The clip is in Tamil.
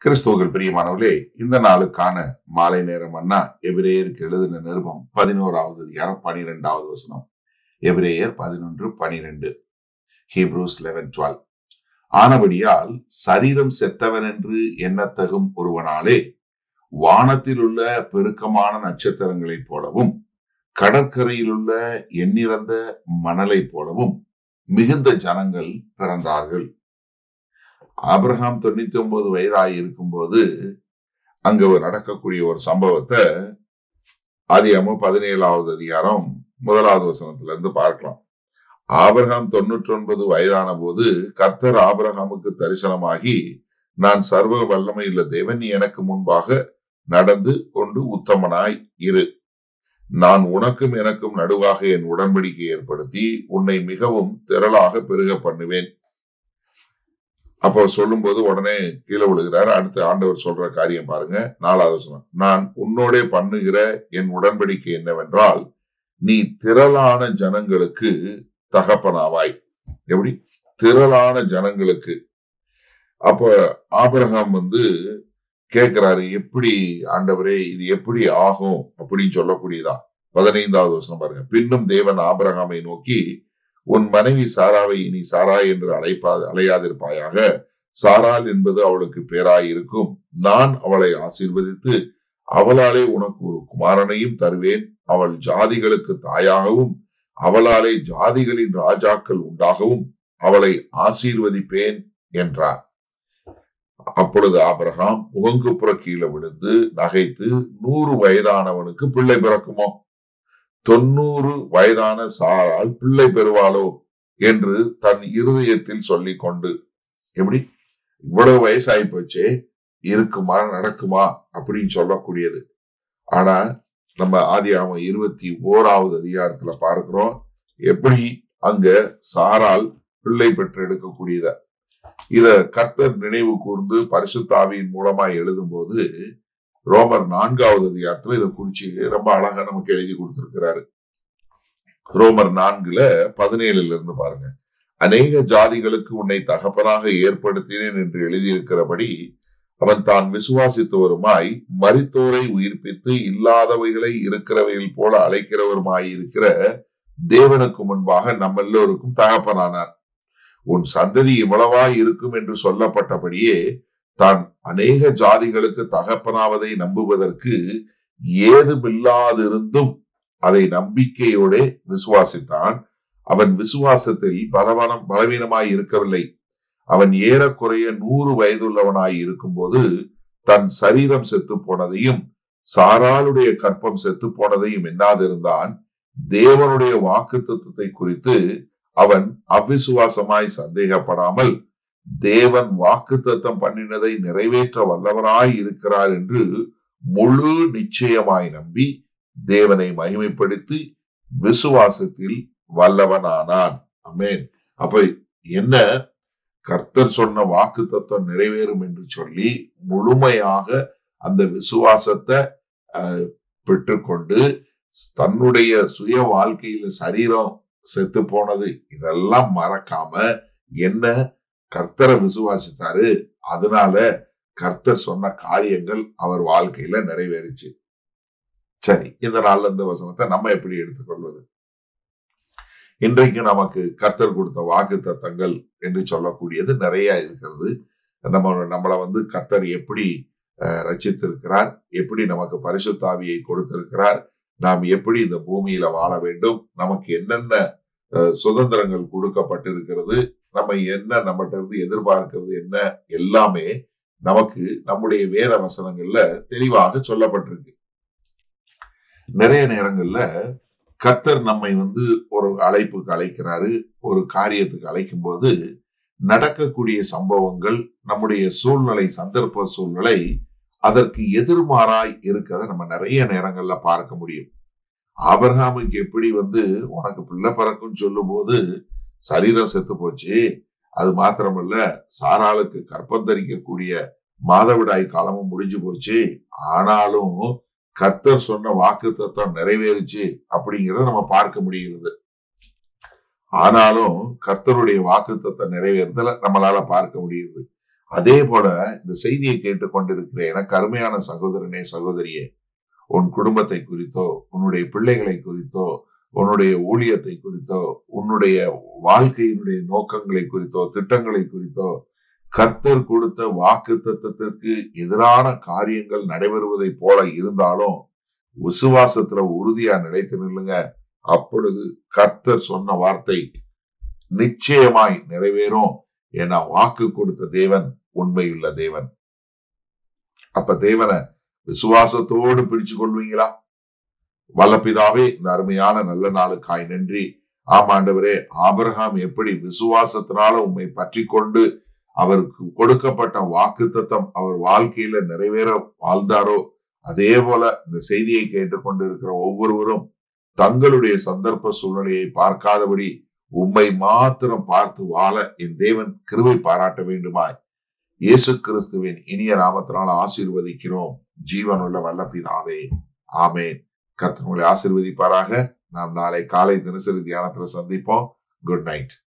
கிறிஸ்துவர்கள் பிரியமானவர்களே இந்த நாளுக்கான மாலை நேரம் அண்ணா எபிரேயருக்கு எழுதின நிருபம் பதினோராவது அதிகாரம் பனிரெண்டாவது வசனம் எபிரேயர் பதினொன்று பனிரெண்டு ஹீப்ரூஸ் லெவன் டுவெல் ஆனபடியால் சரீரம் செத்தவன் என்று எண்ணத்தகும் ஒருவனாலே வானத்தில் உள்ள பெருக்கமான நட்சத்திரங்களைப் போலவும் கடற்கரையில் உள்ள எண்ணிறந்த மணலைப் போலவும் மிகுந்த ஜனங்கள் பிறந்தார்கள் ஆபிரகாம் தொண்ணூத்தி ஒன்பது வயதாகி இருக்கும்போது அங்க நடக்கக்கூடிய ஒரு சம்பவத்தை ஆதியாம பதினேழாவது அதிகாரம் முதலாவது வசனத்துல இருந்து பார்க்கலாம் ஆபிரகாம் தொண்ணூற்றி ஒன்பது வயதான போது கர்த்தர் ஆபிரகாமுக்கு தரிசனமாகி நான் சர்வ வல்லமையுள்ள தேவன் நீ எனக்கு முன்பாக நடந்து கொண்டு உத்தமனாய் இரு நான் உனக்கும் எனக்கும் நடுவாக என் உடன்படிக்கை ஏற்படுத்தி உன்னை மிகவும் திரளாக பெருக பண்ணுவேன் அப்போ சொல்லும்போது உடனே கீழே விழுகிறார் அடுத்து ஆண்டவர் சொல்ற காரியம் பாருங்க நாலாவது வசனம் நான் உன்னோடே பண்ணுகிற என் உடன்படிக்கை என்னவென்றால் நீ திரளான ஜனங்களுக்கு தகப்பனாவாய் எப்படி திரளான ஜனங்களுக்கு அப்ப ஆபிரகாம் வந்து கேட்கிறாரு எப்படி ஆண்டவரே இது எப்படி ஆகும் அப்படின்னு சொல்லக்கூடியதா பதினைந்தாவது வசனம் பாருங்க பின்னும் தேவன் ஆபிரகாமை நோக்கி உன் மனைவி சாராவை இனி சாரா என்று அழைப்பா அலையாதிருப்பாயாக சாரால் என்பது அவளுக்கு பேராய் இருக்கும் நான் அவளை ஆசீர்வதித்து அவளாலே உனக்கு ஒரு குமாரனையும் தருவேன் அவள் ஜாதிகளுக்கு தாயாகவும் அவளாலே ஜாதிகளின் ராஜாக்கள் உண்டாகவும் அவளை ஆசீர்வதிப்பேன் என்றார் அப்பொழுது ஆபிரகாம் முகங்குப்புற கீழே விழுந்து நகைத்து நூறு வயதானவனுக்கு பிள்ளை பிறக்குமோ தொண்ணூறு வயதான சாரால் பிள்ளை பெறுவாளோ என்று தன் இருதயத்தில் சொல்லிக் கொண்டு எப்படி இவ்வளவு வயசாகி போச்சே இருக்குமா நடக்குமா அப்படின்னு சொல்லக்கூடியது ஆனா நம்ம ஆதியாம இருபத்தி ஓராவது அதிகாரத்துல பார்க்கிறோம் எப்படி அங்க சாரால் பிள்ளை பெற்று எடுக்கக்கூடியத இத கர்த்தர் நினைவு கூர்ந்து பரிசுத்தாவியின் மூலமா எழுதும் போது ரோமர் நான்காவது அதிகாரத்துல இதை குறிச்சு ரொம்ப அழகா நமக்கு எழுதி கொடுத்திருக்கிறாரு ரோமர் நான்குல பதினேழுல இருந்து பாருங்க அநேக ஜாதிகளுக்கு உன்னை தகப்பனாக ஏற்படுத்தினேன் என்று எழுதியிருக்கிறபடி அவன் தான் விசுவாசித்தவருமாய் மரித்தோரை உயிர்ப்பித்து இல்லாதவைகளை இருக்கிறவைகள் போல அழைக்கிறவருமாய் இருக்கிற தேவனுக்கு முன்பாக நம்ம எல்லோருக்கும் தகப்பனானார் உன் சந்ததி இவ்வளவாய் இருக்கும் என்று சொல்லப்பட்டபடியே தான் அநேக ஜாதிகளுக்கு தகப்பனாவதை நம்புவதற்கு ஏதுமில்லாதிருந்தும் அதை நம்பிக்கையோட விசுவாசித்தான் அவன் விசுவாசத்தில் பலவனம் பலவீனமாய் இருக்கவில்லை அவன் ஏறக்குறைய நூறு வயதுள்ளவனாய் இருக்கும்போது தன் சரீரம் செத்து போனதையும் சாராளுடைய கற்பம் செத்து போனதையும் எண்ணாதிருந்தான் தேவனுடைய வாக்கு தத்துவத்தை குறித்து அவன் அவ்விசுவாசமாய் சந்தேகப்படாமல் தேவன் வாக்கு தத்தம் பண்ணினதை நிறைவேற்ற வல்லவராய் இருக்கிறார் என்று முழு நிச்சயமாய் நம்பி தேவனை மகிமைப்படுத்தி விசுவாசத்தில் வல்லவனானான் அமேன் அப்ப என்ன கர்த்தர் சொன்ன வாக்கு தத்துவம் நிறைவேறும் என்று சொல்லி முழுமையாக அந்த விசுவாசத்தை பெற்றுக்கொண்டு தன்னுடைய சுய வாழ்க்கையில சரீரம் செத்து போனது இதெல்லாம் மறக்காம என்ன கர்த்தரை விசுவாசித்தாரு அதனால கர்த்தர் சொன்ன காரியங்கள் அவர் வாழ்க்கையில நிறைவேறிச்சு சரி இந்த நாள்ல இந்த வசனத்தை நம்ம எப்படி எடுத்துக்கொள்வது இன்றைக்கு நமக்கு கர்த்தர் கொடுத்த வாக்கு தத்தங்கள் என்று சொல்லக்கூடியது நிறைய இருக்கிறது நம்ம நம்மளை வந்து கர்த்தர் எப்படி ரச்சித்திருக்கிறார் எப்படி நமக்கு பரிசுத்தாவியை கொடுத்திருக்கிறார் நாம் எப்படி இந்த பூமியில வாழ வேண்டும் நமக்கு என்னென்ன சுதந்திரங்கள் கொடுக்கப்பட்டிருக்கிறது நம்ம என்ன நம்மகிட்ட இருந்து எதிர்பார்க்கிறது என்ன எல்லாமே நமக்கு நம்முடைய வேத வசனங்கள்ல தெளிவாக சொல்லப்பட்டிருக்கு நிறைய நேரங்கள்ல கர்த்தர் நம்மை வந்து ஒரு அழைப்புக்கு அழைக்கிறாரு ஒரு காரியத்துக்கு அழைக்கும் போது நடக்கக்கூடிய சம்பவங்கள் நம்முடைய சூழ்நிலை சந்தர்ப்ப சூழ்நிலை அதற்கு எதிர்மாறாய் இருக்கிறத நம்ம நிறைய நேரங்கள்ல பார்க்க முடியும் ஆபர்காமுக்கு எப்படி வந்து உனக்கு பிள்ளை பறக்கும் சொல்லும் போது சரீரம் செத்து போச்சு அது மாத்திரமல்ல சாராளுக்கு கற்பம் தரிக்கக்கூடிய மாதவிடாய் காலமும் முடிஞ்சு போச்சு ஆனாலும் கர்த்தர் சொன்ன வாக்கு தத்துவம் நிறைவேறுச்சு அப்படிங்கிறத நம்ம பார்க்க முடிகிறது ஆனாலும் கர்த்தருடைய வாக்கு தத்துவம் நிறைவேறுதல நம்மளால பார்க்க முடியுது அதே போல இந்த செய்தியை கேட்டுக்கொண்டிருக்கிற எனக்கு அருமையான சகோதரனே சகோதரியே உன் குடும்பத்தை குறித்தோ உன்னுடைய பிள்ளைகளை குறித்தோ உன்னுடைய ஊழியத்தை குறித்தோ உன்னுடைய வாழ்க்கையினுடைய நோக்கங்களை குறித்தோ திட்டங்களை குறித்தோ கர்த்தர் கொடுத்த வாக்கு தத்துவத்திற்கு எதிரான காரியங்கள் நடைபெறுவதை போல இருந்தாலும் விசுவாசத்துல உறுதியா நிலைத்து நில்லுங்க அப்பொழுது கர்த்தர் சொன்ன வார்த்தை நிச்சயமாய் நிறைவேறும் என வாக்கு கொடுத்த தேவன் உண்மையுள்ள தேவன் அப்ப தேவனை விசுவாசத்தோடு பிடிச்சு கொள்வீங்களா வல்லபிதாவே இந்த அருமையான நல்ல நாளுக்காய் நன்றி ஆமாண்டவரே ஆபிரகாம் எப்படி விசுவாசத்தினால உண்மை பற்றி கொண்டு அவருக்கு கொடுக்கப்பட்ட வாக்கு தத்தம் அவர் வாழ்க்கையில நிறைவேற வாழ்ந்தாரோ அதே போல இந்த செய்தியை கேட்டுக்கொண்டிருக்கிற ஒவ்வொருவரும் தங்களுடைய சந்தர்ப்ப சூழ்நிலையை பார்க்காதபடி உம்மை மாத்திரம் பார்த்து வாழ என் தேவன் கிருவை பாராட்ட வேண்டுமாய் இயேசு கிறிஸ்துவின் இனிய நாமத்தினால் ஆசீர்வதிக்கிறோம் ஜீவனுள்ள வல்ல பிதாவே ஆமேன் கர்த்தர் உங்களை ஆசீர்வதிப்பாராக நாம் நாளை காலை தினசரி தியானத்துல சந்திப்போம் குட் நைட்